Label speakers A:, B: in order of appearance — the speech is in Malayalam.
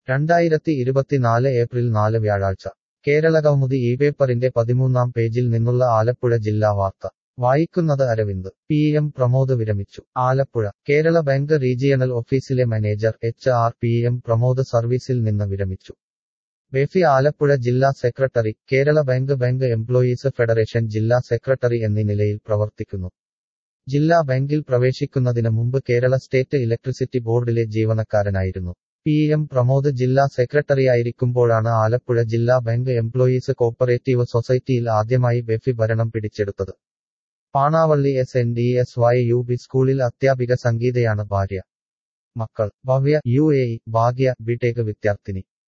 A: രണ്ടായിരത്തി ഇരുപത്തിനാല് ഏപ്രിൽ നാല് വ്യാഴാഴ്ച കേരളകൗമുദി ഈ പേപ്പറിന്റെ പതിമൂന്നാം പേജിൽ നിന്നുള്ള ആലപ്പുഴ ജില്ലാ വാർത്ത വായിക്കുന്നത് അരവിന്ദ് പി എം പ്രമോദ് വിരമിച്ചു ആലപ്പുഴ കേരള ബാങ്ക് റീജിയണൽ ഓഫീസിലെ manager H R P M Pramod സർവീസിൽ നിന്ന് വിരമിച്ചു ബെഫി ആലപ്പുഴ ജില്ലാ secretary Kerala bank bank employees federation ജില്ലാ സെക്രട്ടറി എന്നീ നിലയിൽ പ്രവർത്തിക്കുന്നു ജില്ലാ ബാങ്കിൽ പ്രവേശിക്കുന്നതിന് മുമ്പ് കേരള സ്റ്റേറ്റ് ഇലക്ട്രിസിറ്റി ബോർഡിലെ ജീവനക്കാരനായിരുന്നു പി എം പ്രമോദ് ജില്ലാ സെക്രട്ടറിയായിരിക്കുമ്പോഴാണ് ആലപ്പുഴ ജില്ലാ ബാങ്ക് എംപ്ലോയീസ് കോപ്പറേറ്റീവ് സൊസൈറ്റിയിൽ ആദ്യമായി ബെഫി ഭരണം പിടിച്ചെടുത്തത് Panavally S N D S Y U B സ്കൂളിൽ അധ്യാപിക സംഗീതയാണ് ഭാര്യ മക്കൾ Bhavya U A E Bhagya BTech വിദ്യാർത്ഥിനി